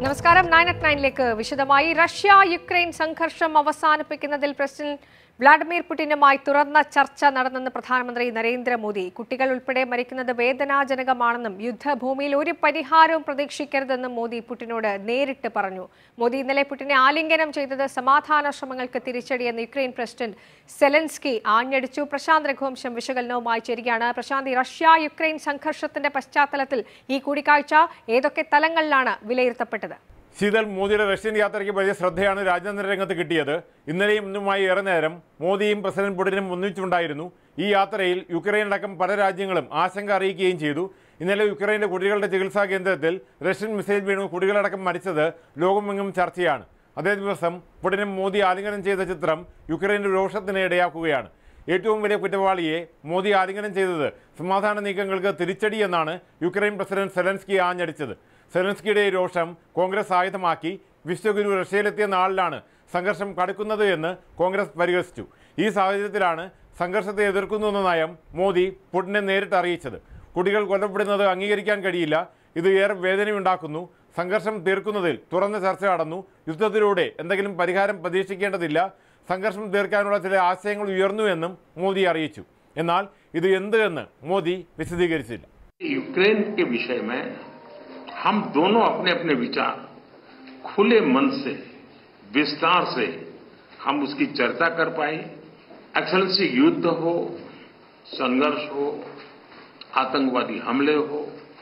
നമസ്കാരം nine at നയനിലേക്ക് വിശദമായി Russia Ukraine സംഘർഷം അവസാനിപ്പിക്കുന്നതിൽ പ്രസിഡന്റ് വ്ളാഡിമിർ പുടിനുമായി തുറന്ന ചർച്ച നടന്നെന്ന് പ്രധാനമന്ത്രി നരേന്ദ്രമോദി കുട്ടികൾ ഉൾപ്പെടെ മരിക്കുന്നത് വേദനാജനകമാണെന്നും യുദ്ധഭൂമിയിൽ ഒരു പരിഹാരവും പ്രതീക്ഷിക്കരുതെന്നും മോദി പുടിനോട് നേരിട്ട് പറഞ്ഞു മോദി ഇന്നലെ പുടിനെ ആലിംഗനം ചെയ്തത് സമാധാന ശ്രമങ്ങൾക്ക് തിരിച്ചടിയെന്ന് യുക്രൈൻ പ്രസിഡന്റ് സെലൻസ്കി ആഞ്ഞടിച്ചു പ്രശാന്ത് രഘുവംശം വിശകലനവുമായി ചേരുകയാണ് പ്രശാന്ത് ഈ റഷ്യ യുക്രൈൻ സംഘർഷത്തിന്റെ പശ്ചാത്തലത്തിൽ ഈ കൂടിക്കാഴ്ച ഏതൊക്കെ തലങ്ങളിലാണ് വിലയിരുത്തപ്പെട്ടത് ശീതൽ മോദിയുടെ റഷ്യൻ യാത്രയ്ക്ക് വലിയ ശ്രദ്ധയാണ് രാജ്യാന്തര രംഗത്ത് കിട്ടിയത് ഇന്നലെയും ഇന്നുമായി ഏറെ നേരം മോദിയും പ്രസിഡന്റ് പുടിനും ഒന്നിച്ചുണ്ടായിരുന്നു ഈ യാത്രയിൽ യുക്രൈൻ അടക്കം പല രാജ്യങ്ങളും ആശങ്ക അറിയിക്കുകയും ചെയ്തു ഇന്നലെ യുക്രൈനിലെ കുട്ടികളുടെ ചികിത്സാ കേന്ദ്രത്തിൽ റഷ്യൻ മിസൈൽ വീണു കുട്ടികളടക്കം മരിച്ചത് ലോകമെങ്ങും ചർച്ചയാണ് അതേ ദിവസം പുടിനും മോദി ആലിംഗനം ചെയ്ത ചിത്രം യുക്രൈൻ്റെ രോഷത്തിന് ഇടയാക്കുകയാണ് ഏറ്റവും വലിയ കുറ്റവാളിയെ മോദി ആലിംഗനം ചെയ്തത് സമാധാന നീക്കങ്ങൾക്ക് തിരിച്ചടി എന്നാണ് യുക്രൈൻ പ്രസിഡന്റ് സെലൻസ്കി ആഞ്ഞടിച്ചത് സെലൻസ്കിയുടെ ഈ രോഷം കോൺഗ്രസ് ആയുധമാക്കി വിശ്വഗുരു റഷ്യയിലെത്തിയ നാളിലാണ് സംഘർഷം കടുക്കുന്നത് എന്ന് കോൺഗ്രസ് പരിഹസിച്ചു ഈ സാഹചര്യത്തിലാണ് സംഘർഷത്തെ എതിർക്കുന്നുവെന്ന നയം മോദി പുടിനെ നേരിട്ട് അറിയിച്ചത് കുട്ടികൾ കൊല്ലപ്പെടുന്നത് അംഗീകരിക്കാൻ കഴിയില്ല ഇത് ഏറെ വേദനയുണ്ടാക്കുന്നു സംഘർഷം തീർക്കുന്നതിൽ തുറന്ന ചർച്ച നടന്നു യുദ്ധത്തിലൂടെ എന്തെങ്കിലും പരിഹാരം പ്രതീക്ഷിക്കേണ്ടതില്ല സംഘർഷം തീർക്കാനുള്ള ചില ആശയങ്ങൾ ഉയർന്നു എന്നും മോദി അറിയിച്ചു എന്നാൽ ഇത് എന്ത് എന്ന് മോദി വിശദീകരിച്ചില്ല यूक्रेन के विषय में हम दोनों अपने अपने विचार खुले मन से विस्तार से हम उसकी चर्चा कर पाए एक्सलेंसी युद्ध हो संघर्ष हो आतंकवादी हमले हो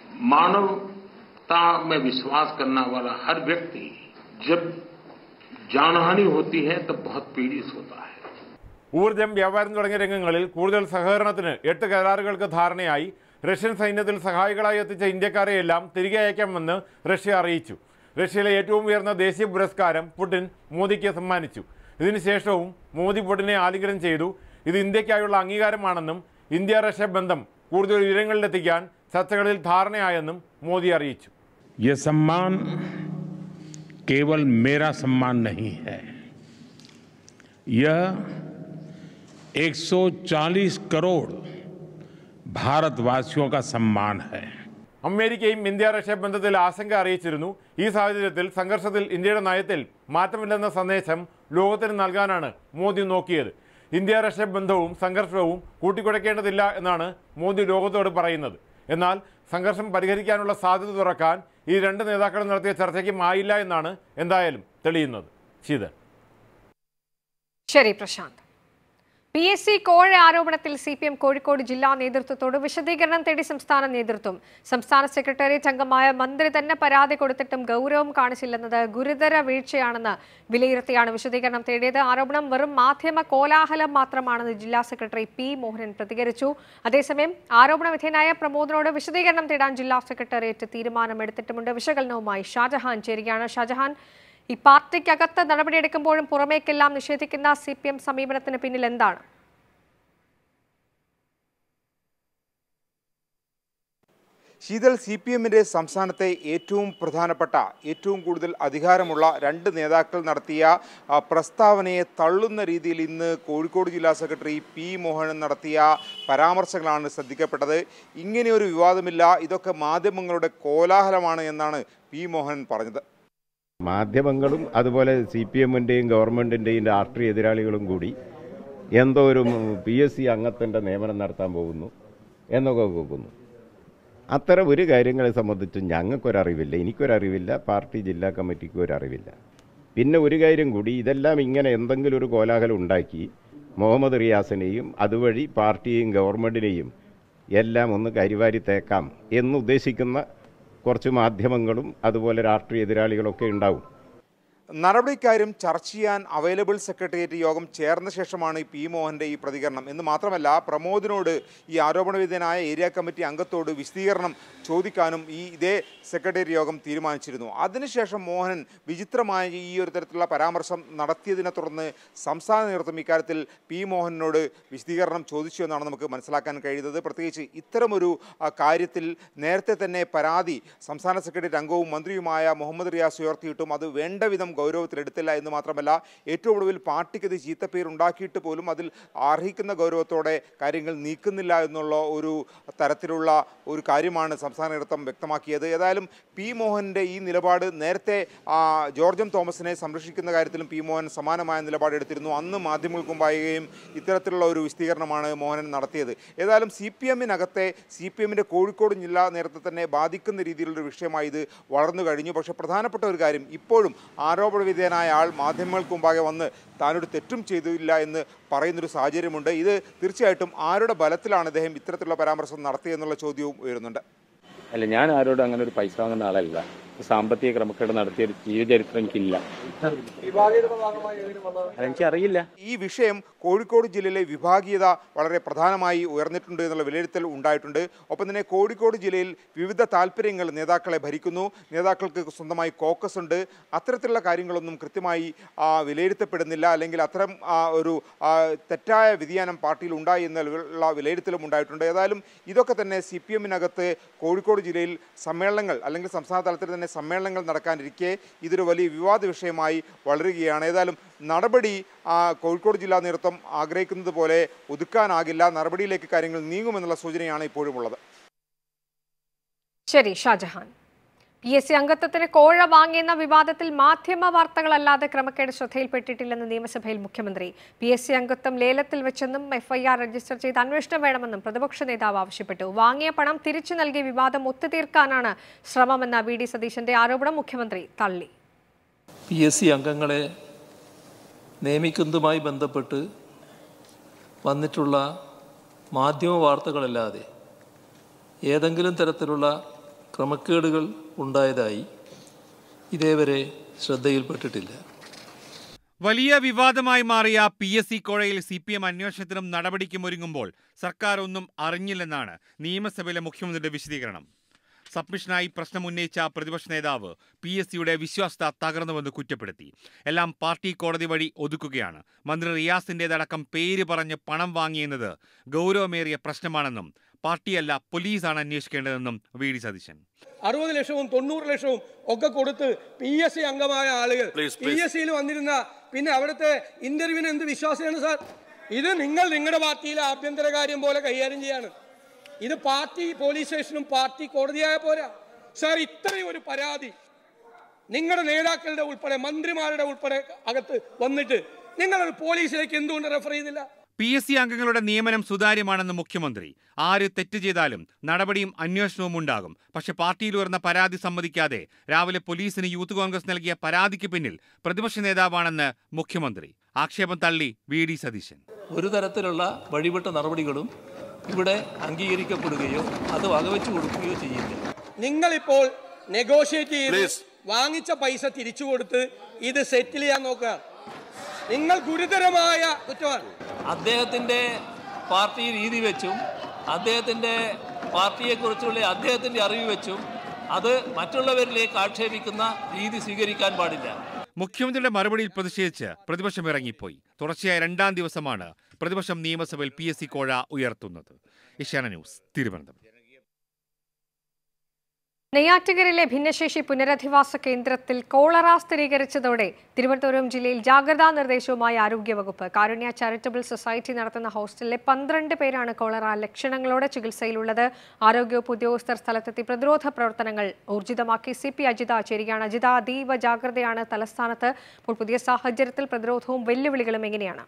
मानवता में विश्वास करने वाला हर व्यक्ति जब जानहानि होती है तब बहुत पीड़ित होता है ഊർജ്ജം വ്യാപാരം തുടങ്ങിയ രംഗങ്ങളിൽ കൂടുതൽ സഹകരണത്തിന് എട്ട് കരാറുകൾക്ക് ധാരണയായി റഷ്യൻ സൈന്യത്തിൽ സഹായികളായി എത്തിച്ച ഇന്ത്യക്കാരെയെല്ലാം തിരികെ അയക്കാമെന്ന് റഷ്യ അറിയിച്ചു റഷ്യയിലെ ഏറ്റവും ഉയർന്ന ദേശീയ പുരസ്കാരം പുടിൻ മോദിക്ക് സമ്മാനിച്ചു ഇതിനുശേഷവും മോദി പുടിനെ ആലിംഗനം ചെയ്തു ഇത് ഇന്ത്യക്കായുള്ള അംഗീകാരമാണെന്നും ഇന്ത്യ റഷ്യ ബന്ധം കൂടുതൽ ഉയരങ്ങളിലെത്തിക്കാൻ ചർച്ചകളിൽ ധാരണയായെന്നും മോദി അറിയിച്ചു ये सम्मान केवल मेरा सम्मान नहीं है यह 140 करोड़ भारतवासियों का सम्मान है അമേരിക്കയും ഇന്ത്യ റഷ്യ ബന്ധത്തിൽ ആശങ്ക അറിയിച്ചിരുന്നു ഈ സാഹചര്യത്തിൽ സംഘർഷത്തിൽ ഇന്ത്യയുടെ നയത്തിൽ മാറ്റമില്ലെന്ന സന്ദേശം ലോകത്തിന് നൽകാനാണ് മോദി നോക്കിയത് ഇന്ത്യ റഷ്യ ബന്ധവും സംഘർഷവും കൂട്ടിക്കുഴയ്ക്കേണ്ടതില്ല എന്നാണ് മോദി ലോകത്തോട് പറയുന്നത് എന്നാൽ സംഘർഷം പരിഹരിക്കാനുള്ള സാധ്യത തുറക്കാൻ ഈ രണ്ട് നേതാക്കളും നടത്തിയ ചർച്ചയ്ക്കും ആയില്ല എന്നാണ് എന്തായാലും തെളിയുന്നത് ശീതൽ ശരി പ്രശാന്ത് പി എസ് സി കോഴ ആരോപണത്തിൽ സി പി എം കോഴിക്കോട് ജില്ലാ നേതൃത്വത്തോട് വിശദീകരണം തേടി സംസ്ഥാന നേതൃത്വം സംസ്ഥാന സെക്രട്ടേറിയറ്റ് അംഗമായ മന്ത്രി തന്നെ പരാതി കൊടുത്തിട്ടും ഗൗരവം കാണിച്ചില്ലെന്നത് ഗുരുതര വീഴ്ചയാണെന്ന് വിലയിരുത്തിയാണ് വിശദീകരണം തേടിയത് ആരോപണം വെറും മാധ്യമ കോലാഹലം മാത്രമാണെന്ന് ജില്ലാ സെക്രട്ടറി പി മോഹനൻ പ്രതികരിച്ചു അതേസമയം ആരോപണ വിധേയനായ പ്രമോദിനോട് വിശദീകരണം തേടാൻ ജില്ലാ സെക്രട്ടേറിയറ്റ് തീരുമാനമെടുത്തിട്ടുമുണ്ട് വിശകലനവുമായി ഷാജഹാൻ ചേരുകയാണ് ഷാജഹാൻ ഈ പാർട്ടിക്കകത്ത് നടപടിയെടുക്കുമ്പോഴും പുറമേക്കെല്ലാം നിഷേധിക്കുന്ന സി പി എം സമീപനത്തിന് പിന്നിൽ എന്താണ് ശീതൽ സി പി എമ്മിൻ്റെ സംസ്ഥാനത്തെ ഏറ്റവും പ്രധാനപ്പെട്ട ഏറ്റവും കൂടുതൽ അധികാരമുള്ള രണ്ട് നേതാക്കൾ നടത്തിയ ആ, പ്രസ്താവനയെ തള്ളുന്ന രീതിയിൽ ഇന്ന് കോഴിക്കോട് ജില്ലാ സെക്രട്ടറി പി മോഹനൻ നടത്തിയ പരാമർശങ്ങളാണ് ശ്രദ്ധിക്കപ്പെട്ടത് ഇങ്ങനെയൊരു വിവാദമില്ല ഇതൊക്കെ മാധ്യമങ്ങളുടെ കോലാഹലമാണ് എന്നാണ് പി മോഹനൻ പറഞ്ഞത് മാധ്യമങ്ങളും അതുപോലെ സി പി എമ്മിൻ്റെയും ഗവൺമെൻറ്റിൻ്റെയും രാഷ്ട്രീയ എതിരാളികളും കൂടി എന്തോ ഒരു പി എസ് സി അംഗത്തിൻ്റെ നിയമനം നടത്താൻ പോകുന്നു എന്നൊക്കെ കേൾക്കുന്നു അത്തരം ഒരു കാര്യങ്ങളെ സംബന്ധിച്ച് ഞങ്ങൾക്കൊരറിവില്ല എനിക്കൊരറിവില്ല പാർട്ടി ജില്ലാ കമ്മിറ്റിക്കും ഒരറിവില്ല പിന്നെ ഒരു കാര്യം കൂടി ഇതെല്ലാം ഇങ്ങനെ എന്തെങ്കിലും ഒരു കോലാഹലം ഉണ്ടാക്കി മുഹമ്മദ് റിയാസിനെയും അതുവഴി പാർട്ടിയെയും ഗവൺമെൻറ്റിനെയും എല്ലാം ഒന്ന് കരിവാരി തേക്കാം എന്നുദ്ദേശിക്കുന്ന കുറച്ച് മാധ്യമങ്ങളും അതുപോലെ രാഷ്ട്രീയ എതിരാളികളൊക്കെ ഉണ്ടാവും നടപടിക്കാര്യം ചർച്ച ചെയ്യാൻ അവൈലബിൾ സെക്രട്ടേറിയറ്റ് യോഗം ചേർന്ന ശേഷമാണ് ഈ പി മോഹൻ്റെ ഈ പ്രതികരണം എന്ന് മാത്രമല്ല പ്രമോദിനോട് ഈ ആരോപണ വിധേയനായ ഏരിയ കമ്മിറ്റി അംഗത്തോട് വിശദീകരണം ചോദിക്കാനും ഈ ഇതേ സെക്രട്ടേറിയറ്റ് യോഗം തീരുമാനിച്ചിരുന്നു അതിനുശേഷം മോഹനൻ വിചിത്രമായ ഈ ഒരു തരത്തിലുള്ള പരാമർശം നടത്തിയതിനെ തുടർന്ന് സംസ്ഥാന നേതൃത്വം ഇക്കാര്യത്തിൽ പി മോഹനോട് വിശദീകരണം ചോദിച്ചു എന്നാണ് നമുക്ക് മനസ്സിലാക്കാൻ കഴിയുന്നത് പ്രത്യേകിച്ച് ഇത്തരമൊരു ആ, കാര്യത്തിൽ നേരത്തെ തന്നെ പരാതി സംസ്ഥാന സെക്രട്ടേറിയറ്റ് അംഗവും മന്ത്രിയുമായ മുഹമ്മദ് റിയാസ് ഉയർത്തിയിട്ടും അത് വേണ്ട വിധം ഗൗരവത്തിലെടുത്തില്ല എന്ന് മാത്രമല്ല ഏറ്റവും ഒടുവിൽ പാർട്ടിക്ക് ഇത് ചീത്തപ്പേര് ഉണ്ടാക്കിയിട്ട് പോലും അതിൽ അർഹിക്കുന്ന ഗൗരവത്തോടെ കാര്യങ്ങൾ നീക്കുന്നില്ല എന്നുള്ള ഒരു തരത്തിലുള്ള ഒരു കാര്യമാണ് സംസ്ഥാന നേതൃത്വം വ്യക്തമാക്കിയത് ഏതായാലും പി മോഹൻ്റെ ഈ നിലപാട് നേരത്തെ ആ, ജോർജ് എം തോമസിനെ സംരക്ഷിക്കുന്ന കാര്യത്തിലും പി മോഹൻ സമാനമായ നിലപാടെടുത്തിരുന്നു അന്ന് മാധ്യമങ്ങൾക്ക് മുമ്പാകുകയും ഇത്തരത്തിലുള്ള ഒരു വിശദീകരണമാണ് മോഹനൻ നടത്തിയത് ഏതായാലും സി പി എമ്മിനകത്തെ സി പി എമ്മിൻ്റെ കോഴിക്കോട് ജില്ലാ നേതൃത്വത്തെ തന്നെ ബാധിക്കുന്ന രീതിയിലുള്ളൊരു വിഷയമായി ഇത് വളർന്നു കഴിഞ്ഞു പക്ഷേ പ്രധാനപ്പെട്ട ഒരു കാര്യം ഇപ്പോഴും ആരോപണ വിധേയനായ ആൾ മാധ്യമങ്ങൾക്ക് മുമ്പാകെ വന്ന് താനൊരു തെറ്റും ചെയ്തില്ല എന്ന് പറയുന്നൊരു സാഹചര്യമുണ്ട് ഇത് തീർച്ചയായിട്ടും ആരുടെ ബലത്തിലാണ് അദ്ദേഹം ഇത്തരത്തിലുള്ള പരാമർശം നടത്തിയെന്നുള്ള ചോദ്യവും ഉയരുന്നുണ്ട് അല്ല ഞാൻ ആരോടും അങ്ങനെ ഒരു പൈസ വാങ്ങുന്ന ആളല്ല സാമ്പത്തിക ക്രമക്കേട് നടത്തിയ ഒരു ജീവചരിത്രം എനിക്കില്ല അതെനിക്കറിയില്ല ഈ വിഷയം കോഴിക്കോട് ജില്ലയിലെ വിഭാഗീയത വളരെ പ്രധാനമായി ഉയർന്നിട്ടുണ്ട് എന്നുള്ള വിലയിരുത്തൽ ഉണ്ടായിട്ടുണ്ട് ഒപ്പം തന്നെ കോഴിക്കോട് ജില്ലയിൽ വിവിധ താല്പര്യങ്ങൾ നേതാക്കളെ ഭരിക്കുന്നു നേതാക്കൾക്ക് സ്വന്തമായി കോക്കസ് ഉണ്ട് അത്തരത്തിലുള്ള കാര്യങ്ങളൊന്നും കൃത്യമായി ആ, വിലയിരുത്തപ്പെടുന്നില്ല അല്ലെങ്കിൽ അത്തരം ആ, ഒരു ആ, തെറ്റായ വ്യതിയാനം പാർട്ടിയിൽ ഉണ്ടായി എന്നുള്ള വിലയിരുത്തലും ഉണ്ടായിട്ടുണ്ട് ഏതായാലും ഇതൊക്കെ തന്നെ സി പി എമ്മിനകത്ത് കോഴിക്കോട് ജില്ലയിൽ സമ്മേളനങ്ങൾ അല്ലെങ്കിൽ സംസ്ഥാന തലത്തിൽ തന്നെ സമ്മേളനങ്ങൾ നടക്കാനിരിക്കെ ഇതൊരു വലിയ വിവാദ വിഷയമായി വളരുകയാണ് ഏതായാലും നടപടി ആ, കോഴിക്കോട് ജില്ലാ നേതൃത്വം ആഗ്രഹിക്കുന്നത് പോലെ ഒതുക്കാനാകില്ല നടപടിയിലേക്ക് കാര്യങ്ങൾ നീങ്ങുമെന്നുള്ള സൂചനയാണ് ഇപ്പോഴും ഉള്ളത് ശരി ഷാജഹാൻ പി എസ് സി അംഗത്വത്തിന് കോഴ വാങ്ങിയെന്ന വിവാദത്തിൽ മാധ്യമ വാർത്തകളല്ലാതെ ക്രമക്കേട് ശ്രദ്ധയിൽപ്പെട്ടിട്ടില്ലെന്ന് നിയമസഭയിൽ മുഖ്യമന്ത്രി പി എസ് സി അംഗത്വം ലേലത്തിൽ വെച്ചെന്നും എഫ്ഐആർ രജിസ്റ്റർ ചെയ്ത് അന്വേഷണം വേണമെന്നും പ്രതിപക്ഷ നേതാവ് ആവശ്യപ്പെട്ടു വാങ്ങിയ പണം തിരിച്ചു നൽകിയ വിവാദം ഒത്തുതീർക്കാനാണ് ശ്രമമെന്ന വി ഡി സതീശന്റെ ആരോപണം മുഖ്യമന്ത്രി തള്ളി പി എസ് സി അംഗങ്ങളെ നിയമിക്കുന്നതുമായി ബന്ധപ്പെട്ട് വന്നിട്ടുള്ള മാധ്യമ വാർത്തകളല്ലാതെ ഏതെങ്കിലും തരത്തിലുള്ള ക്രമക്കേടുകൾ ഉണ്ടായതായി ഇതേവരെ ശ്രദ്ധയിൽപ്പെട്ടിട്ടില്ല വലിയ വിവാദമായി മാറിയ പി എസ് സി കോഴയിൽ സി പി എം അന്വേഷണത്തിനും നടപടിക്കും ഒരുങ്ങുമ്പോൾ സർക്കാർ ഒന്നും അറിഞ്ഞില്ലെന്നാണ് നിയമസഭയിലെ മുഖ്യമന്ത്രിയുടെ വിശദീകരണം സബ്മിഷനായി പ്രശ്നം ഉന്നയിച്ച പ്രതിപക്ഷ നേതാവ് പി എസ് സിയുടെ വിശ്വാസ്യത തകർന്നുവെന്ന് കുറ്റപ്പെടുത്തി എല്ലാം പാർട്ടി കോടതി വഴി ഒതുക്കുകയാണ് മന്ത്രി റിയാസിന്റേതടക്കം പേര് പറഞ്ഞ് പണം വാങ്ങിയെന്നത് ഗൗരവമേറിയ പ്രശ്നമാണെന്നും പാർട്ടിയല്ല പോലീസാണ് അന്വേഷിക്കേണ്ടതെന്നും വി ഡി സതീശൻ അറുപത് ലക്ഷവും തൊണ്ണൂറ് ലക്ഷവും ഒക്കെ കൊടുത്ത് പി എസ് സി അംഗമായ ആളുകൾ പി എസ് സിയിൽ വന്നിരുന്ന പിന്നെ അവിടുത്തെ ഇന്റർവ്യൂവിന് എന്ത് വിശ്വാസമാണ് സാർ ഇത് നിങ്ങൾ നിങ്ങളുടെ പാർട്ടിയിലെ ആഭ്യന്തര കാര്യം പോലെ കൈകാര്യം ചെയ്യാണ് ഇത് പാർട്ടി പോലീസ് സ്റ്റേഷനും പാർട്ടി കോടതിയായ പോരാ സാർ ഇത്രയും ഒരു പരാതി നിങ്ങളുടെ നേതാക്കളുടെ ഉൾപ്പെടെ മന്ത്രിമാരുടെ ഉൾപ്പെടെ അകത്ത് വന്നിട്ട് നിങ്ങളത് പോലീസിലേക്ക് എന്തുകൊണ്ട് റെഫർ ചെയ്തില്ല പി എസ് സി അംഗങ്ങളുടെ നിയമനം സുതാര്യമാണെന്ന് മുഖ്യമന്ത്രി ആര് തെറ്റ് ചെയ്താലും നടപടിയും അന്വേഷണവും ഉണ്ടാകും പക്ഷെ പാർട്ടിയിൽ ഉയർന്ന പരാതി സമ്മതിക്കാതെ രാവിലെ പോലീസിന് യൂത്ത് കോൺഗ്രസ് നൽകിയ പരാതിക്ക് പിന്നിൽ പ്രതിപക്ഷ നേതാവാണെന്ന് മുഖ്യമന്ത്രി ആക്ഷേപം തള്ളി വി ഡി സതീശൻ ഒരു തരത്തിലുള്ള വഴിവിട്ട നടപടികളും ഇവിടെ അംഗീകരിക്കപ്പെടുകയോ അത് വകവെച്ചു കൊടുക്കുകയോ ചെയ്യില്ല നിങ്ങളിപ്പോൾ നെഗോഷിയേറ്റ് ചെയ്ത് വാങ്ങിച്ച പൈസ തിരിച്ചു കൊടുത്ത് ഇത് സെറ്റിൽ ചെയ്യാൻ നോക്കുക നിങ്ങൾ ഗുരുതരമായ കുറ്റമാണ് അദ്ദേഹത്തിൻ്റെ പാർട്ടി രീതി വെച്ചും അദ്ദേഹത്തിൻ്റെ പാർട്ടിയെക്കുറിച്ചുള്ള അദ്ദേഹത്തിൻ്റെ അറിവ് വെച്ചും അത് മറ്റുള്ളവരിലേക്ക് ആക്ഷേപിക്കുന്ന രീതി സ്വീകരിക്കാൻ പാടില്ല മുഖ്യമന്ത്രിയുടെ മറുപടിയിൽ പ്രതിഷേധിച്ച് പ്രതിപക്ഷം ഇറങ്ങിപ്പോയി തുടർച്ചയായ രണ്ടാം ദിവസമാണ് പ്രതിപക്ഷം നിയമസഭയിൽ പി എസ് സി കോഴ ഉയർത്തുന്നത് ഏഷ്യാന ന്യൂസ് തിരുവനന്തപുരം നെയ്യാറ്റുകരയിലെ ഭിന്നശേഷി പുനരധിവാസ കേന്ദ്രത്തിൽ കോളറ സ്ഥിരീകരിച്ചതോടെ തിരുവനന്തപുരം ജില്ലയിൽ ജാഗ്രതാ നിർദ്ദേശവുമായി ആരോഗ്യവകുപ്പ് കാരുണ്യ ചാരിറ്റബിൾ സൊസൈറ്റി നടത്തുന്ന ഹോസ്റ്റലിലെ പന്ത്രണ്ട് പേരാണ് കോളറ ലക്ഷണങ്ങളോടെ ചികിത്സയിലുള്ളത് ആരോഗ്യവകുപ്പ് ഉദ്യോഗസ്ഥർ സ്ഥലത്തെത്തി പ്രതിരോധ പ്രവർത്തനങ്ങൾ ഊർജിതമാക്കി സി പി അജിത ചേരുകയാണ് അജിത അതീവ ജാഗ്രതയാണ് തലസ്ഥാനത്ത് ഇപ്പോൾ പുതിയ സാഹചര്യത്തിൽ പ്രതിരോധവും വെല്ലുവിളികളും എങ്ങനെയാണ്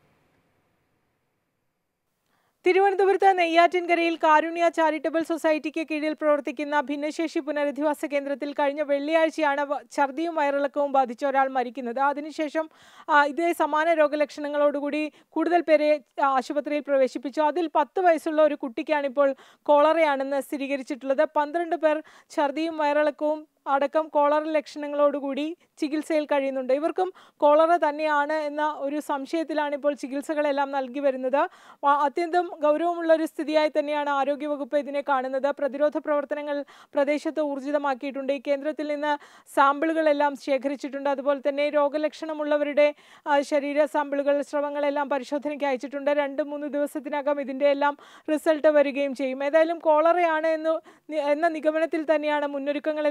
തിരുവനന്തപുരത്ത് നെയ്യാറ്റിൻകരയിൽ കാരുണ്യ ചാരിറ്റബിൾ സൊസൈറ്റിക്ക് കീഴിൽ പ്രവർത്തിക്കുന്ന ഭിന്നശേഷി പുനരധിവാസ കേന്ദ്രത്തിൽ കഴിഞ്ഞ വെള്ളിയാഴ്ചയാണ് വ- ഛർദിയും വയറിളക്കവും ബാധിച്ച ഒരാൾ മരിക്കുന്നത് അതിനുശേഷം ആ, ഇതേ സമാന രോഗലക്ഷണങ്ങളോടുകൂടി കൂടുതൽ പേരെ ആ, ആശുപത്രിയിൽ പ്രവേശിപ്പിച്ചു അതിൽ പത്ത് വയസ്സുള്ള ഒരു കുട്ടിക്കാണ് ഇപ്പോൾ കോളറയാണെന്ന് സ്ഥിരീകരിച്ചിട്ടുള്ളത് പന്ത്രണ്ട് പേർ ഛർദിയും വയറിളക്കവും അടക്കം കോളറ ലക്ഷണങ്ങളോടുകൂടി ചികിത്സയിൽ കഴിയുന്നുണ്ട് ഇവർക്കും കോളറ തന്നെയാണ് എന്ന ഒരു സംശയത്തിലാണ് ഇപ്പോൾ ചികിത്സകളെല്ലാം നൽകി വരുന്നത് വ- അത്യന്തം ഗൗരവമുള്ള ഒരു സ്ഥിതിയായി തന്നെയാണ് ആരോഗ്യവകുപ്പ് ഇതിനെ കാണുന്നത് പ്രതിരോധ പ്രവർത്തനങ്ങൾ പ്രദേശത്ത് ഊർജിതമാക്കിയിട്ടുണ്ട് ഈ കേന്ദ്രത്തിൽ നിന്ന് സാമ്പിളുകളെല്ലാം ശേഖരിച്ചിട്ടുണ്ട് അതുപോലെ തന്നെ രോഗലക്ഷണമുള്ളവരുടെ ആ, ശരീര സാമ്പിളുകൾ സ്രവങ്ങളെല്ലാം പരിശോധനയ്ക്ക് അയച്ചിട്ടുണ്ട് രണ്ട് മൂന്ന് ദിവസത്തിനകം ഇതിൻ്റെ എല്ലാം റിസൾട്ട് വരികയും ചെയ്യും ഏതായാലും കോളറയാണ് എന്ന് നി- എന്ന നിഗമനത്തിൽ തന്നെയാണ് മുന്നൊരുക്കങ്ങളെല്ലാം നടത്തിയിട്ടുള്ളത്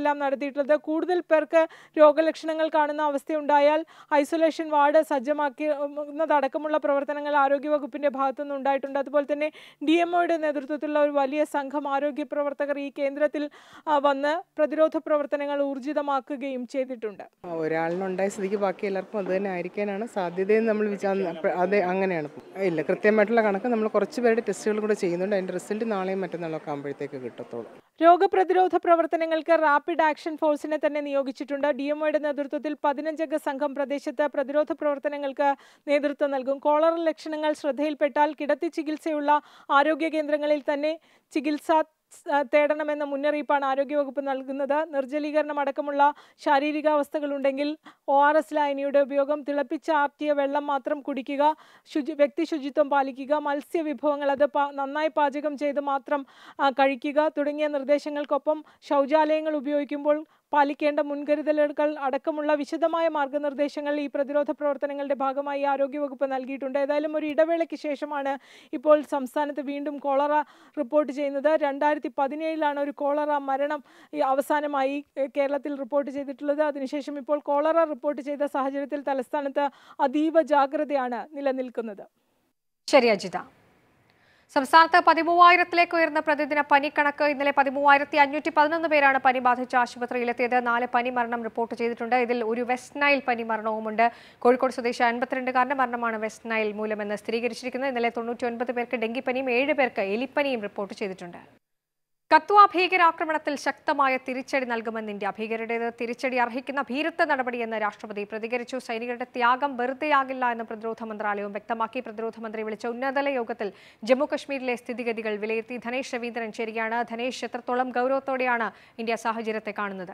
നടത്തിയിട്ടുള്ളത് കൂടുതൽ പേർക്ക് രോഗലക്ഷണങ്ങൾ കാണുന്ന അവസ്ഥയുണ്ടായാൽ ഐസൊലേഷൻ വാർഡ് സജ്ജമാക്കുന്നതടക്കമുള്ള പ്രവർത്തനങ്ങൾ ആരോഗ്യവകുപ്പിന്റെ ഭാഗത്തുനിന്ന് ഉണ്ടായിട്ടുണ്ട് അതുപോലെ തന്നെ ഡി എംഒയുടെ നേതൃത്വത്തിലുള്ള ഒരു വലിയ സംഘം ആരോഗ്യ പ്രവർത്തകർ ഈ കേന്ദ്രത്തിൽ ആ, വന്ന് പ്രതിരോധ പ്രവർത്തനങ്ങൾ ഊർജിതമാക്കുകയും ചെയ്തിട്ടുണ്ട് ഒരാളിനുണ്ടായ സ്ഥിതിക്ക് ബാക്കി എല്ലാവർക്കും അത് തന്നെ ആയിരിക്കാനാണ് സാധ്യതയെന്ന് നമ്മൾ വിചാ അതെ അങ്ങനെയാണ് ഇല്ല കൃത്യമായിട്ടുള്ള കണക്ക് നമ്മൾ കുറച്ച് പേരുടെ ടെസ്റ്റുകൾ കൂടെ ചെയ്യുന്നുണ്ട് അതിൻ്റെ റിസൾട്ട് നാളെയും മറ്റന്നാളൊക്കെ ആകുമ്പോഴത്തേക്ക് കിട്ടത്തുള്ളൂ രോഗപ്രതിരോധ പ്രവർത്തനങ്ങൾക്ക് റാപ്പിഡ് ആക്ഷൻ ഫോഴ്സിനെ തന്നെ നിയോഗിച്ചിട്ടുണ്ട് ഡി എംഒയുടെ നേതൃത്വത്തിൽ പതിനഞ്ചംഗ സംഘം പ്രദേശത്ത് പ്രതിരോധ പ്രവർത്തനങ്ങൾക്ക് നേതൃത്വം നൽകും കോളറ ലക്ഷണങ്ങൾ ശ്രദ്ധയിൽപ്പെട്ടാൽ കിടത്തി ചികിത്സയുള്ള ആരോഗ്യ കേന്ദ്രങ്ങളിൽ തന്നെ ചികിത്സ ആ, തേടണമെന്ന മുന്നറിയിപ്പാണ് ആരോഗ്യവകുപ്പ് നൽകുന്നത് നിർജ്ജലീകരണം അടക്കമുള്ള ശാരീരികാവസ്ഥകളുണ്ടെങ്കിൽ ഒ ആർ എസ് ലായനിയുടെ ഉപയോഗം തിളപ്പിച്ചാർത്തിയ വെള്ളം മാത്രം കുടിക്കുക ശുചി വ്യക്തി ശുചിത്വം പാലിക്കുക മത്സ്യവിഭവങ്ങൾ അത് പാ- നന്നായി പാചകം ചെയ്ത് മാത്രം ആ, കഴിക്കുക തുടങ്ങിയ നിർദ്ദേശങ്ങൾക്കൊപ്പം ശൗചാലയങ്ങൾ ഉപയോഗിക്കുമ്പോൾ പാലിക്കേണ്ട മുൻകരുതലുകൾ അടക്കമുള്ള വിശദമായ മാർഗനിർദ്ദേശങ്ങൾ ഈ പ്രതിരോധ പ്രവർത്തനങ്ങളുടെ ഭാഗമായി ആരോഗ്യവകുപ്പ് നൽകിയിട്ടുണ്ട് ഏതായാലും ഒരു ഇടവേളയ്ക്ക് ശേഷമാണ് ഇപ്പോൾ സംസ്ഥാനത്ത് വീണ്ടും കോളറ റിപ്പോർട്ട് ചെയ്യുന്നത് രണ്ടായിരത്തി പതിനേഴിലാണ് ഒരു കോളറ മരണം ഈ അവസാനമായി ഏഹ്, കേരളത്തിൽ റിപ്പോർട്ട് ചെയ്തിട്ടുള്ളത് അതിനുശേഷം ഇപ്പോൾ കോളറ റിപ്പോർട്ട് ചെയ്ത സാഹചര്യത്തിൽ തലസ്ഥാനത്ത് അതീവ ജാഗ്രതയാണ് നിലനിൽക്കുന്നത് ശരി അജിത സംസ്ഥാനത്ത് പതിമൂവായിരത്തിലേക്ക് ഉയർന്ന പ്രതിദിന പനിക്കണക്ക് ഇന്നലെ പതിമൂവായിരത്തി അഞ്ഞൂറ്റി പതിനൊന്ന് പേരാണ് പനി ബാധിച്ച ആശുപത്രിയിലെത്തിയത് നാല് പനി മരണം റിപ്പോർട്ട് ചെയ്തിട്ടുണ്ട് ഇതിൽ ഒരു വെസ്റ്റ് നൈൽ പനി മരണവുമുണ്ട് കോഴിക്കോട് സ്വദേശി അൻപത്തിരണ്ടുകാരന്റെ മരണമാണ് വെസ്റ്റ് നൈൽ മൂലമെന്ന് സ്ഥിരീകരിച്ചിരിക്കുന്നത് ഇന്നലെ തൊണ്ണൂറ്റി ഒൻപത് പേർക്ക് ഡെങ്കിപ്പനിയും ഏഴ് പേർക്ക് എലിപ്പനിയും റിപ്പോർട്ട് ചെയ്തിട്ടുണ്ട് കത്വ ഭീകരാക്രമണത്തിൽ ശക്തമായ തിരിച്ചടി നൽകുമെന്ന് ഇന്ത്യ ഭീകരരുടേത് തിരിച്ചടി അർഹിക്കുന്ന ഭീരുത്വ നടപടിയെന്ന് രാഷ്ട്രപതി പ്രതികരിച്ചു സൈനികരുടെ ത്യാഗം വെറുതെയാകില്ല എന്ന് പ്രതിരോധ മന്ത്രാലയവും വ്യക്തമാക്കി പ്രതിരോധ മന്ത്രി വിളിച്ച ഉന്നതതല യോഗത്തിൽ ജമ്മു കശ്മീരിലെ സ്ഥിതിഗതികൾ വിലയിരുത്തി ധനേഷ് രവീന്ദ്രൻ ചേരുകയാണ് ധനേഷ് എത്രത്തോളം ഗൗരവത്തോടെയാണ് ഇന്ത്യ സാഹചര്യത്തെ കാണുന്നത്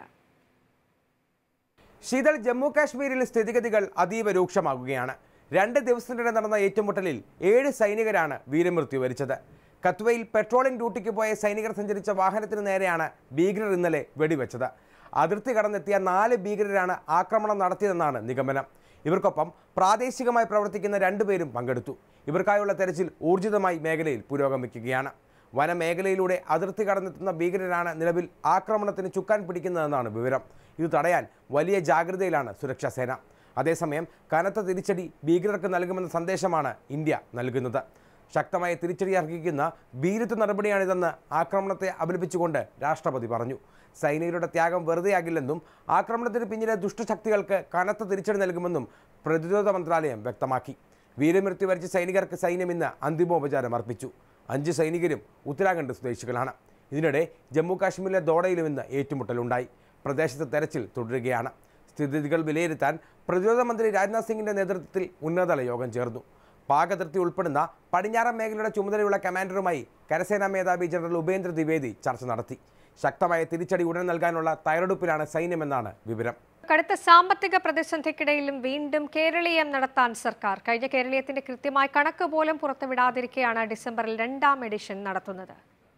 ശീതൾ ജമ്മു കാശ്മീരിൽ സ്ഥിതിഗതികൾ അതീവ രൂക്ഷമാകുകയാണ് രണ്ട് ദിവസത്തിനിടെ നടന്ന ഏറ്റുമുട്ടലിൽ ഏഴ് സൈനികരാണ് വീരമൃത്യു വരിച്ചത് കത്വയിൽ പെട്രോളിംഗ് ഡ്യൂട്ടിക്ക് പോയ സൈനികർ സഞ്ചരിച്ച വാഹനത്തിന് നേരെയാണ് ഭീകരർ ഇന്നലെ വെടിവെച്ചത് അതിർത്തി കടന്നെത്തിയ നാല് ഭീകരരാണ് ആക്രമണം നടത്തിയതെന്നാണ് നിഗമനം ഇവർക്കൊപ്പം പ്രാദേശികമായി പ്രവർത്തിക്കുന്ന രണ്ടുപേരും പങ്കെടുത്തു ഇവർക്കായുള്ള തെരച്ചിൽ ഊർജിതമായി മേഖലയിൽ പുരോഗമിക്കുകയാണ് വനമേഖലയിലൂടെ അതിർത്തി കടന്നെത്തുന്ന ഭീകരരാണ് നിലവിൽ ആക്രമണത്തിന് ചുക്കാൻ പിടിക്കുന്നതെന്നാണ് വിവരം ഇത് തടയാൻ വലിയ ജാഗ്രതയിലാണ് സുരക്ഷാ സേന അതേസമയം കനത്ത തിരിച്ചടി ഭീകരർക്ക് നൽകുമെന്ന സന്ദേശമാണ് ഇന്ത്യ നൽകുന്നത് ശക്തമായ തിരിച്ചടി അർഹിക്കുന്ന ഭീരുത്വ നടപടിയാണിതെന്ന് ആക്രമണത്തെ അപലപിച്ചുകൊണ്ട് രാഷ്ട്രപതി പറഞ്ഞു സൈനികരുടെ ത്യാഗം വെറുതെയാകില്ലെന്നും ആക്രമണത്തിന് പിന്നിലെ ദുഷ്ടശക്തികൾക്ക് കനത്ത തിരിച്ചടി നൽകുമെന്നും പ്രതിരോധ മന്ത്രാലയം വ്യക്തമാക്കി വീരമൃത്യു വരിച്ച സൈനികർക്ക് സൈന്യം ഇന്ന് അന്തിമോപചാരം അർപ്പിച്ചു അഞ്ച് സൈനികരും ഉത്തരാഖണ്ഡ് സ്വദേശികളാണ് ഇതിനിടെ ജമ്മു കാശ്മീരിലെ ദോഡയിലും ഇന്ന് ഏറ്റുമുട്ടലുണ്ടായി പ്രദേശത്ത് തെരച്ചിൽ തുടരുകയാണ് സ്ഥിതിഗതികൾ വിലയിരുത്താൻ പ്രതിരോധ മന്ത്രി രാജ്നാഥ് സിംഗിന്റെ നേതൃത്വത്തിൽ ഉന്നതതല യോഗം ചേർന്നു പാകതിർത്തി ഉൾപ്പെടുന്ന പടിഞ്ഞാറൻ മേഖലയുടെ ചുമതലയുള്ള കമാൻഡറുമായി കരസേനാ മേധാവി ജനറൽ ഉപേന്ദ്ര ദ്വിവേദി ചർച്ച നടത്തി ശക്തമായ തിരിച്ചടി ഉടൻ നൽകാനുള്ള തയ്യാറെടുപ്പിലാണ് സൈന്യമെന്നാണ് വിവരം കടുത്ത സാമ്പത്തിക പ്രതിസന്ധിക്കിടയിലും വീണ്ടും കേരളീയം നടത്താൻ സർക്കാർ കഴിഞ്ഞ കേരളീയത്തിന്റെ കൃത്യമായ കണക്ക് പോലും പുറത്തുവിടാതിരിക്കെയാണ് ഡിസംബറിൽ രണ്ടാം എഡിഷൻ നടത്തുന്നത്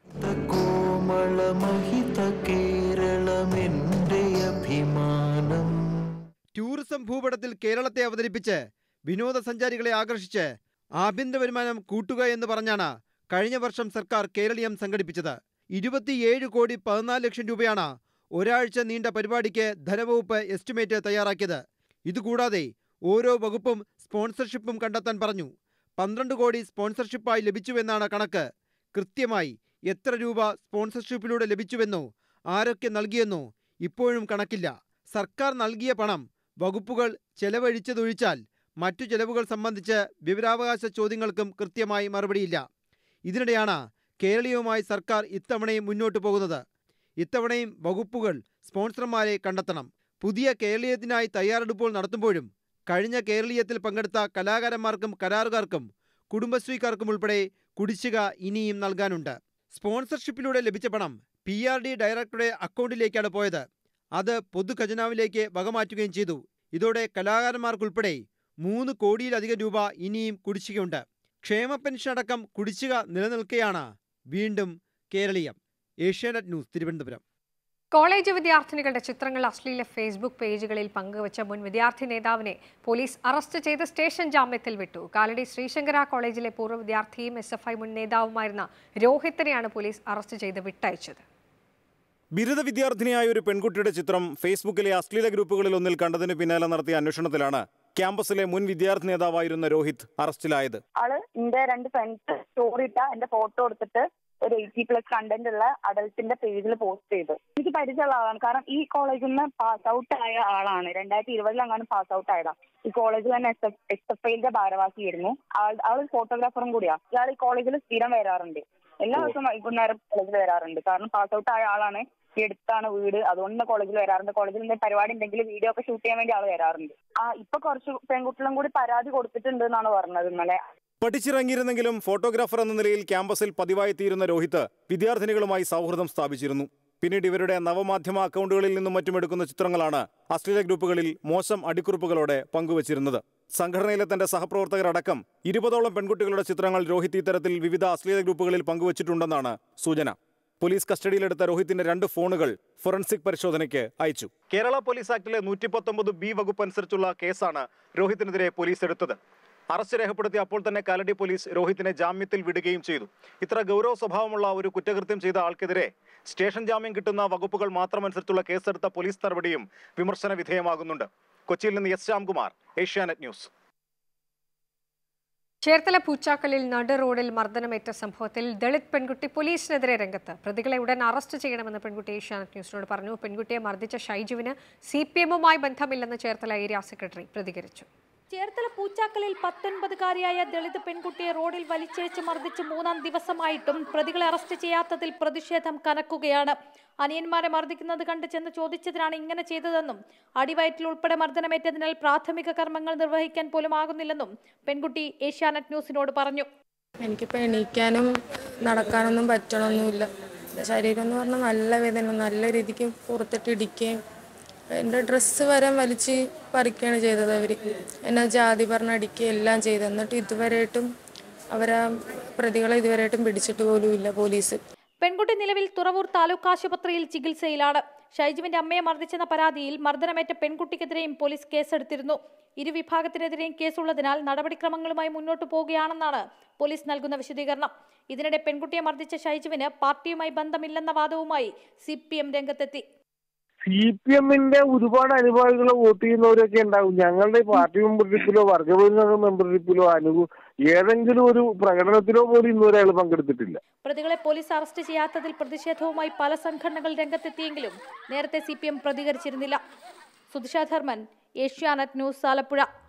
കോമളമഹിത കേരളമെന്റെ അഭിമാനം ടൂറിസം ഭൂപടത്തിൽ കേരളത്തെ അവതരിപ്പിച്ച് വിനോദസഞ്ചാരികളെ ആകർഷിച്ച് ആഭ്യന്തര വരുമാനം കൂട്ടുക എന്ന് പറഞ്ഞാണ് കഴിഞ്ഞ വർഷം സർക്കാർ കേരളീയം സംഘടിപ്പിച്ചത് ഇരുപത്തിയേഴ് കോടി പതിനാല് ലക്ഷം രൂപയാണ് ഒരാഴ്ച നീണ്ട പരിപാടിക്ക് ധനവകുപ്പ് എസ്റ്റിമേറ്റ് തയ്യാറാക്കിയത് ഇതുകൂടാതെ ഓരോ വകുപ്പും സ്പോൺസർഷിപ്പും കണ്ടെത്താൻ പറഞ്ഞു പന്ത്രണ്ട് കോടി സ്പോൺസർഷിപ്പായി ലഭിച്ചുവെന്നാണ് കണക്ക് കൃത്യമായി എത്ര രൂപ സ്പോൺസർഷിപ്പിലൂടെ ലഭിച്ചുവെന്നോ ആരൊക്കെ നൽകിയെന്നോ ഇപ്പോഴും കണക്കില്ല സർക്കാർ നൽകിയ പണം വകുപ്പുകൾ ചെലവഴിച്ചതൊഴിച്ചാൽ മറ്റു ചെലവുകൾ സംബന്ധിച്ച് വിവരാവകാശ ചോദ്യങ്ങൾക്കും കൃത്യമായി മറുപടിയില്ല ഇതിനിടെയാണ് കേരളീയവുമായി സർക്കാർ ഇത്തവണയും മുന്നോട്ടു പോകുന്നത് ഇത്തവണയും വകുപ്പുകൾ സ്പോൺസർമാരെ കണ്ടെത്തണം പുതിയ കേരളീയത്തിനായി തയ്യാറെടുപ്പുകൾ നടത്തുമ്പോഴും കഴിഞ്ഞ കേരളീയത്തിൽ പങ്കെടുത്ത കലാകാരന്മാർക്കും കരാറുകാർക്കും കുടുംബശ്രീക്കാർക്കും ഉൾപ്പെടെ കുടിശ്ശിക ഇനിയും നൽകാനുണ്ട് സ്പോൺസർഷിപ്പിലൂടെ ലഭിച്ച പണം പി ആർ ഡി ഡയറക്ടറുടെ അക്കൗണ്ടിലേക്കാണ് പോയത് അത് പൊതുഖജനാവിലേക്ക് വകമാറ്റുകയും ചെയ്തു ഇതോടെ കലാകാരന്മാർക്കുൾപ്പെടെ മൂന്ന് കോടിയിലധികം രൂപ ഇനിയും കുടിശ്ശികയുണ്ട് ക്ഷേമ പെൻഷൻ അടക്കം കുടിശ്ശിക നിലനിൽക്കെയാണ് വീണ്ടും Keraleeyam Asianet News Thiruvananthapuram college വിദ്യാർത്ഥിനികളുടെ ചിത്രങ്ങൾ അശ്ലീല ഫേസ്ബുക്ക് പേജുകളിൽ പങ്കുവച്ച മുൻ വിദ്യാർത്ഥി നേതാവിനെ പോലീസ് അറസ്റ്റ് ചെയ്ത് സ്റ്റേഷൻ ജാമ്യത്തിൽ വിട്ടു കാലടി ശ്രീശങ്കര കോളേജിലെ പൂർവ്വ വിദ്യാർത്ഥിയും എസ് എഫ് ഐ മുൻ നേതാവുമായിരുന്ന രോഹിത്തിനെയാണ് പോലീസ് അറസ്റ്റ് ചെയ്ത് വിട്ടയച്ചത് ബിരുദ വിദ്യാർത്ഥിനിയായ ഒരു പെൺകുട്ടിയുടെ ചിത്രം ഫേസ്ബുക്കിലെ അശ്ലീല ഗ്രൂപ്പുകളിൽ ഒന്നിൽ കണ്ടതിന് പിന്നാലെ നടത്തിയ അന്വേഷണത്തിലാണ് ക്യാമ്പസിലെ മുൻ വിദ്യാർത്ഥി നേതാവായിരുന്ന രോഹിത് അറസ്റ്റിലായത് ആള് എന്റെ രണ്ട് ഫ്രണ്ട്സ് സ്റ്റോറി ഇട്ട എന്റെ ഫോട്ടോ എടുത്തിട്ട് ഒരു എയ്റ്റി പ്ലസ് കണ്ടന്റ് ഉള്ള അഡൽട്ടിന്റെ പേജിൽ പോസ്റ്റ് ചെയ്തു എനിക്ക് പരിചയമുള്ള ആളാണ് കാരണം ഈ കോളേജിൽ നിന്ന് പാസ് ഔട്ട് ആയ ആളാണ് രണ്ടായിരത്തി ഇരുപതിലെങ്ങാനും പാസ് ഔട്ട് ആയതാണ് ഈ കോളേജിൽ തന്നെ എസ് എഫ് എസ് എഫ് ഐന്റെ ഭാരവാഹിയായിരുന്നു ആൾ ആൾ ഫോട്ടോഗ്രാഫറും കൂടിയാ ഇയാൾ ഈ കോളേജിൽ സ്ഥിരം വരാറുണ്ട് എല്ലാ ദിവസവും വൈകുന്നേരം കോളേജിൽ വരാറുണ്ട് കാരണം പാസ് ഔട്ട് ആയ ആളാണ് ഈ അടുത്താണ് വീട് അതുകൊണ്ട് കോളേജിൽ വരാറുണ്ട് കോളേജിൽ എന്തെങ്കിലും പരിപാടി ഉണ്ടെങ്കിൽ വീഡിയോ ഒക്കെ ഷൂട്ട് ചെയ്യാൻ വേണ്ടി ആൾ വരാറുണ്ട് ആ ഇപ്പൊ കുറച്ച് പെൺകുട്ടികളും കൂടി പരാതി കൊടുത്തിട്ടുണ്ട് എന്നാണ് പറഞ്ഞത് ഇന്നലെ പഠിച്ചിറങ്ങിയിരുന്നെങ്കിലും ഫോട്ടോഗ്രാഫർ എന്ന നിലയിൽ ക്യാമ്പസിൽ പതിവായി തീരുന്ന രോഹിത് വിദ്യാർത്ഥിനികളുമായി സൗഹൃദം സ്ഥാപിച്ചിരുന്നു പിന്നീട് ഇവരുടെ നവമാധ്യമ അക്കൗണ്ടുകളിൽ നിന്നും മറ്റും എടുക്കുന്ന ചിത്രങ്ങളാണ് അശ്ലീല ഗ്രൂപ്പുകളിൽ മോശം അടിക്കുറിപ്പുകളോടെ പങ്കുവച്ചിരുന്നത് സംഘടനയിലെ തന്റെ സഹപ്രവർത്തകരടക്കം ഇരുപതോളം പെൺകുട്ടികളുടെ ചിത്രങ്ങൾ രോഹിത് ഇത്തരത്തിൽ വിവിധ അശ്ലീല ഗ്രൂപ്പുകളിൽ പങ്കുവച്ചിട്ടുണ്ടെന്നാണ് സൂചന പോലീസ് കസ്റ്റഡിയിലെടുത്ത രോഹിത്തിന്റെ രണ്ട് ഫോണുകൾ ഫോറൻസിക് പരിശോധനയ്ക്ക് അയച്ചു കേരള പോലീസ് ആക്ടിലെ നൂറ്റി പത്തൊമ്പത് ബി വകുപ്പ് അനുസരിച്ചുള്ള കേസാണ് രോഹിത്തിനെതിരെ പോലീസ് എടുത്തത് അറസ്റ്റ് രേഖപ്പെടുത്തിയ അപ്പോൾ തന്നെ കാലടി പോലീസ് രോഹിത്തിനെ ജാമ്യത്തിൽ വിടുകയും ചെയ്തു ഇത്ര ഗൗരവ സ്വഭാവമുള്ള ഒരു കുറ്റകൃത്യം ചെയ്ത ആൾക്കെതിരെ സ്റ്റേഷൻ ജാമ്യം കിട്ടുന്ന വകുപ്പുകൾ മാത്രമനുസരിച്ചുള്ള കേസെടുത്ത പോലീസ് നടപടിയും വിമർശന വിധേയമാകുന്നുണ്ട് കൊച്ചിയിൽ നിന്ന് S Shyamkumar Asianet News Cherthala പൂച്ചാക്കലിൽ നട റോഡിൽ മർദ്ദനമേറ്റ സംഭവത്തിൽ ദളിത് പെൺകുട്ടി പോലീസിനെതിരെ രംഗത്ത് പ്രതികളെ ഉടൻ അറസ്റ്റ് ചെയ്യണമെന്ന് പെൺകുട്ടി ഏഷ്യാനെറ്റ് ന്യൂസിനോട് പറഞ്ഞു പെൺകുട്ടിയെ മർദ്ദിച്ച ഷൈജുവിന് സി പി എമ്മുമായി ബന്ധമില്ലെന്ന് ചേർത്തല ഏരിയ സെക്രട്ടറി പ്രതികരിച്ചു ചേർത്തല പൂച്ചാക്കലിൽ പത്തൊൻപതുകാരിയായ ദളിത് പെൺകുട്ടിയെ റോഡിൽ വലിച്ചിഴച്ച് മർദ്ദിച്ച് മൂന്നാം ദിവസമായിട്ടും പ്രതികളെ അറസ്റ്റ് ചെയ്യാത്തതിൽ പ്രതിഷേധം കനക്കുകയാണ് അനിയന്മാരെ മർദ്ദിക്കുന്നത് കണ്ട് ചെന്ന് ചോദിച്ചതിനാണ് ഇങ്ങനെ ചെയ്തതെന്നും അടിവയറ്റിൽ ഉൾപ്പെടെ മർദ്ദനമേറ്റതിനാൽ പ്രാഥമിക കർമ്മങ്ങൾ നിർവഹിക്കാൻ പോലും ആകുന്നില്ലെന്നും പെൺകുട്ടി ഏഷ്യാനെറ്റ് ന്യൂസിനോട് പറഞ്ഞു എനിക്കിപ്പോൾ എണീക്കാനും നടക്കാനൊന്നും പറ്റണമൊന്നുമില്ല ശരീരം എന്ന് പറഞ്ഞാൽ നല്ല വേദന നല്ല രീതിക്ക് പുറത്തിട്ട് ഇടിക്കുകയും എൻ്റെ ഡ്രസ്സ് വരെ വലിച്ച് പറിക്കുകയാണ് ചെയ്തത് അവർ എന്നെ ജാതി പറഞ്ഞ് അടിക്കുകയും എല്ലാം ചെയ്തത് എന്നിട്ട് ഇതുവരെയായിട്ടും അവരാ പ്രതികളെ ഇതുവരെയായിട്ടും പിടിച്ചിട്ട് പോലും ഇല്ല പോലീസ് പെൺകുട്ടി നിലവിൽ തുറവൂർ താലൂക്ക് ആശുപത്രിയിൽ ചികിത്സയിലാണ് ഷൈജുവിന്റെ അമ്മയെ മർദ്ദിച്ചെന്ന പരാതിയിൽ മർദ്ദനമേറ്റ പെൺകുട്ടിക്കെതിരെയും പോലീസ് കേസെടുത്തിരുന്നു ഇരുവിഭാഗത്തിനെതിരെയും കേസുള്ളതിനാൽ നടപടിക്രമങ്ങളുമായി മുന്നോട്ടു പോവുകയാണെന്നാണ് പോലീസ് നൽകുന്ന വിശദീകരണം ഇതിനിടെ പെൺകുട്ടിയെ മർദ്ദിച്ച ഷൈജുവിന് പാർട്ടിയുമായി ബന്ധമില്ലെന്ന വാദവുമായി സി പി എം രംഗത്തെത്തി സി പി എമ്മിന്റെ ഒരുപാട് അനുഭാവികൾ വോട്ട് ചെയ്യുന്നവരൊക്കെ ഉണ്ടാവും ഞങ്ങളുടെ പാർട്ടി മെമ്പർഷിപ്പിലോ വർഗപരിണത മെമ്പർഷിപ്പിലോ അനുഭവ ഏതെങ്കിലും ഒരു പ്രകടനത്തിലോ പോലും ഇന്നുവരെ അയാൾ പങ്കെടുത്തിട്ടില്ല പ്രതികളെ പോലീസ് അറസ്റ്റ് ചെയ്യാത്തതിൽ പ്രതിഷേധവുമായി പല സംഘടനകൾ രംഗത്തെത്തിയെങ്കിലും നേരത്തെ സി പി എം പ്രതികരിച്ചിരുന്നില്ല സുധിഷ ധർമ്മൻ ഏഷ്യാനെറ്റ് ന്യൂസ് ആലപ്പുഴ